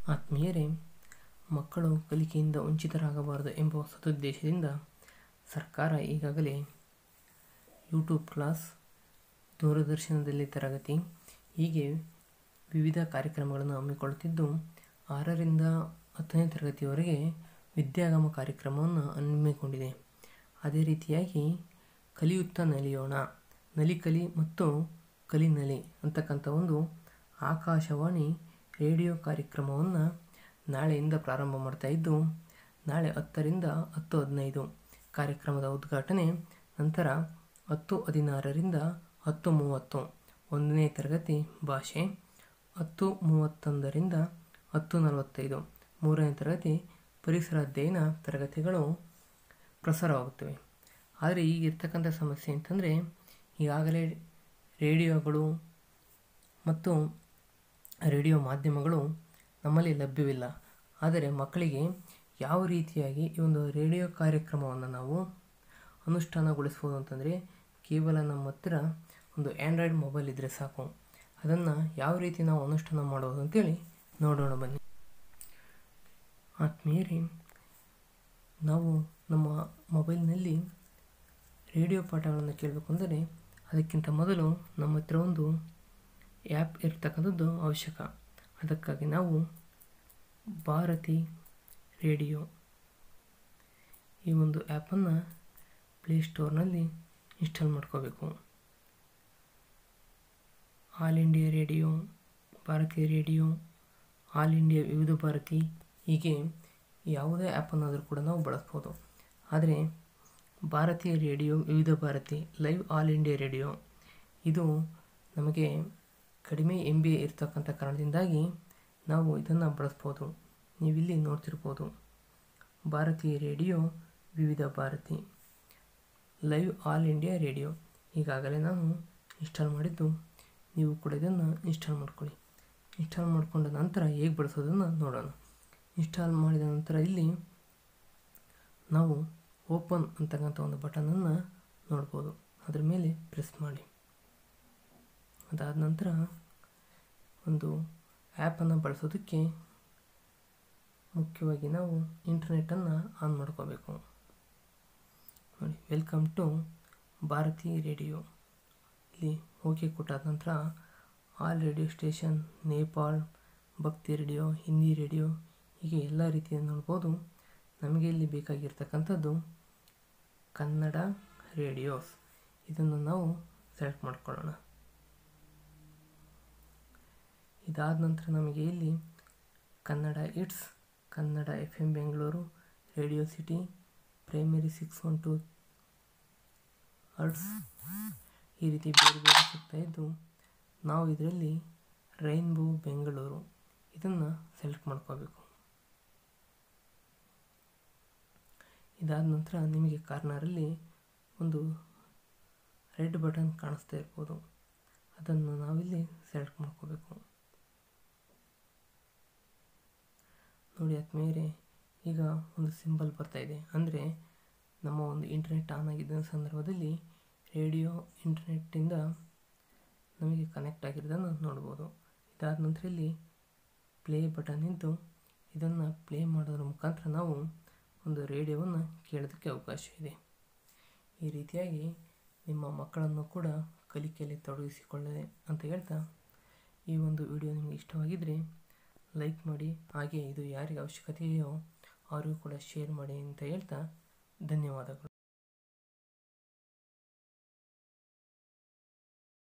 ಆತ್ಮೀಯರೇ ಮಕ್ಕಳು ಕಲಿಕೆಯಿಂದ ವಂಚಿತರಾಗಬಾರದು ಎಂಬ ಸದುದ್ದೇಶದಿಂದ ಸರ್ಕಾರ ಈಗಾಗಲೇ ಯೂಟ್ಯೂಬ್ ಕ್ಲಾಸ್ ದೂರದರ್ಶನದಲ್ಲಿ ತರಗತಿ ಹೀಗೆ ವಿವಿಧ ಕಾರ್ಯಕ್ರಮಗಳನ್ನು ಹಮ್ಮಿಕೊಳ್ಳುತ್ತಿದ್ದು ಆರರಿಂದ ಹತ್ತನೇ ತರಗತಿಯವರೆಗೆ ವಿದ್ಯಾಗಮ ಕಾರ್ಯಕ್ರಮವನ್ನು ಹಮ್ಮಿಕೊಂಡಿದೆ ಅದೇ ರೀತಿಯಾಗಿ ಕಲಿಯುತ್ತಾ ನಲಿಯೋಣ ನಲಿಕಲಿ ಮತ್ತು ಕಲಿನಲಿ ಅಂತಕ್ಕಂಥ ಒಂದು ಆಕಾಶವಾಣಿ ರೇಡಿಯೋ ಕಾರ್ಯಕ್ರಮವನ್ನು ನಾಳೆಯಿಂದ ಪ್ರಾರಂಭ ಮಾಡ್ತಾ ಇದ್ದು ನಾಳೆ ಹತ್ತರಿಂದ ಹತ್ತು ಹದಿನೈದು ಕಾರ್ಯಕ್ರಮದ ಉದ್ಘಾಟನೆ ನಂತರ ಹತ್ತು ಹದಿನಾರರಿಂದ ಹತ್ತು ಮೂವತ್ತು ಒಂದನೇ ತರಗತಿ ಭಾಷೆ ಹತ್ತು ಮೂವತ್ತೊಂದರಿಂದ ಹತ್ತು ನಲವತ್ತೈದು ಮೂರನೇ ತರಗತಿ ಪರಿಸರ ಅಧ್ಯಯನ ತರಗತಿಗಳು ಪ್ರಸಾರವಾಗುತ್ತವೆ ಆದರೆ ಈಗ ಇರ್ತಕ್ಕಂಥ ಸಮಸ್ಯೆ ಅಂತಂದರೆ ಈಗಾಗಲೇ ರೇಡಿಯೋಗಳು ಮತ್ತು ರೇಡಿಯೋ ಮಾಧ್ಯಮಗಳು ನಮ್ಮಲ್ಲಿ ಲಭ್ಯವಿಲ್ಲ ಆದರೆ ಮಕ್ಕಳಿಗೆ ಯಾವ ರೀತಿಯಾಗಿ ಈ ಒಂದು ರೇಡಿಯೋ ಕಾರ್ಯಕ್ರಮವನ್ನು ನಾವು ಅನುಷ್ಠಾನಗೊಳಿಸ್ಬೋದು ಅಂತಂದರೆ ಕೇವಲ ನಮ್ಮ ಹತ್ತಿರ ಒಂದು ಆ್ಯಂಡ್ರಾಯ್ಡ್ ಮೊಬೈಲ್ ಇದ್ದರೆ ಸಾಕು ಅದನ್ನು ಯಾವ ರೀತಿ ನಾವು ಅನುಷ್ಠಾನ ಮಾಡೋದು ಅಂತೇಳಿ ನೋಡೋಣ ಬನ್ನಿ ಆತ್ಮೀಯರೇ ನಾವು ನಮ್ಮ ಮೊಬೈಲ್ನಲ್ಲಿ ರೇಡಿಯೋ ಪಾಠಗಳನ್ನು ಕೇಳಬೇಕು ಅಂದರೆ ಅದಕ್ಕಿಂತ ಮೊದಲು ನಮ್ಮ ಹತ್ರ ಒಂದು ಆ್ಯಪ್ ಇರ್ತಕ್ಕಂಥದ್ದು ಅವಶ್ಯಕ ಅದಕ್ಕಾಗಿ ನಾವು ಭಾರತಿ ರೇಡಿಯೋ ಈ ಒಂದು ಆ್ಯಪನ್ನು ಪ್ಲೇಸ್ಟೋರ್ನಲ್ಲಿ ಇನ್ಸ್ಟಾಲ್ ಮಾಡ್ಕೋಬೇಕು all India radio Bharatiya radio all India Vividh Bharati ಹೀಗೆ ಯಾವುದೇ ಆ್ಯಪನ್ನಾದರೂ ಕೂಡ ನಾವು ಬಳಸ್ಬೋದು ಆದರೆ Bharatiya radio Vividh Bharati live all India radio ಇದು ನಮಗೆ ಕಡಿಮೆ ಎಂ ಬಿ ಇರ್ತಕ್ಕಂಥ ಕಾರಣದಿಂದಾಗಿ ನಾವು ಇದನ್ನು ಬಳಸ್ಬೋದು ನೀವಿಲ್ಲಿ ನೋಡ್ತಿರ್ಬೋದು Bharatiya radio Vividh Bharati live all India radio ಈಗಾಗಲೇ ನಾನು ಇನ್ಸ್ಟಾಲ್ ಮಾಡಿದ್ದು ನೀವು ಕೂಡ ಇದನ್ನು ಇನ್ಸ್ಟಾಲ್ ಮಾಡ್ಕೊಳ್ಳಿ ಇನ್ಸ್ಟಾಲ್ ಮಾಡಿಕೊಂಡ ನಂತರ ಹೇಗೆ ಬಳಸೋದನ್ನು ನೋಡೋಣ ಇನ್ಸ್ಟಾಲ್ ಮಾಡಿದ ನಂತರ ಇಲ್ಲಿ ನಾವು ಓಪನ್ ಅಂತಕ್ಕಂಥ ಒಂದು ಬಟನನ್ನು ನೋಡ್ಬೋದು ಅದ್ರ ಮೇಲೆ ಪ್ರೆಸ್ ಮಾಡಿ ಅದಾದ ನಂತರ ಒಂದು ಆ್ಯಪನ್ನು ಬಳಸೋದಕ್ಕೆ ಮುಖ್ಯವಾಗಿ ನಾವು ಇಂಟರ್ನೆಟನ್ನು ಆನ್ ಮಾಡ್ಕೋಬೇಕು ನೋಡಿ ವೆಲ್ಕಮ್ ಟು ಭಾರತಿ ರೇಡಿಯೋ ಇಲ್ಲಿ ಓಕೆ ಕೊಟ್ಟಾದ ನಂತರ ಆಲ್ ರೇಡಿಯೋ ಸ್ಟೇಷನ್ ನೇಪಾಳ್ ಭಕ್ತಿ ರೇಡಿಯೋ ಹಿಂದಿ ರೇಡಿಯೋ ಹೀಗೆ ಎಲ್ಲ ರೀತಿಯ ನೋಡ್ಬೋದು ನಮಗೆ ಇಲ್ಲಿ ಬೇಕಾಗಿರ್ತಕ್ಕಂಥದ್ದು ಕನ್ನಡ ರೇಡಿಯೋಸ್ ಇದನ್ನು ನಾವು ಸೆಲೆಕ್ಟ್ ಮಾಡ್ಕೊಳ್ಳೋಣ ಇದಾದ ನಂತರ ನಮಗೆ ಇಲ್ಲಿ Kannada it's Kannada F M Bengaluru radio city primary six one two arts ಈ ರೀತಿ ಬೇರೆ ಬೇರೆ ಸಿಗ್ತಾ ಇದ್ದು ನಾವು ಇದರಲ್ಲಿ ರೈನ್ಬೋ ಬೆಂಗಳೂರು ಇದನ್ನು ಸೆಲೆಕ್ಟ್ ಮಾಡ್ಕೋಬೇಕು ಇದಾದ ನಂತರ ನಿಮಗೆ ಕಾರ್ನರಲ್ಲಿ ಒಂದು ರೆಡ್ ಬಟನ್ ಕಾಣಿಸ್ತಾ ಇರ್ಬೋದು ಅದನ್ನು ನಾವಿಲ್ಲಿ ಸೆಲೆಕ್ಟ್ ಮಾಡ್ಕೋಬೇಕು ನೋಡಿ ಆದ್ಮೇಲೆ ಈಗ ಒಂದು ಸಿಂಬಲ್ ಬರ್ತಾ ಇದೆ ಅಂದರೆ ನಮ್ಮ ಒಂದು ಇಂಟರ್ನೆಟ್ ಆನ್ ಆಗಿದ್ದ ಸಂದರ್ಭದಲ್ಲಿ ರೇಡಿಯೋ ಇಂಟರ್ನೆಟ್ಟಿಂದ ನಮಗೆ ಕನೆಕ್ಟ್ ಆಗಿರೋದನ್ನು ನೋಡ್ಬೋದು ಇದಾದ ನಂತರ ಇಲ್ಲಿ ಪ್ಲೇ ಬಟನ್ ಇದ್ದು ಇದನ್ನು ಪ್ಲೇ ಮಾಡೋದ್ರ ಮುಖಾಂತರ ನಾವು ಒಂದು ರೇಡಿಯೋವನ್ನು ಕೇಳೋದಕ್ಕೆ ಅವಕಾಶ ಇದೆ ಈ ರೀತಿಯಾಗಿ ನಿಮ್ಮ ಮಕ್ಕಳನ್ನು ಕೂಡ ಕಲಿಕೆಯಲ್ಲಿ ತೊಡಗಿಸಿಕೊಳ್ಳದೆ ಅಂತ ಹೇಳ್ತಾ ಈ ಒಂದು ವಿಡಿಯೋ ನಿಮಗೆ ಇಷ್ಟವಾಗಿದ್ದರೆ ಲೈಕ್ ಮಾಡಿ ಹಾಗೆ ಇದು ಯಾರಿಗೆ ಅವಶ್ಯಕತೆ ಇದೆಯೋ ಅವರಿಗೂ ಕೂಡ ಶೇರ್ ಮಾಡಿ ಅಂತ ಹೇಳ್ತಾ ಧನ್ಯವಾದಗಳು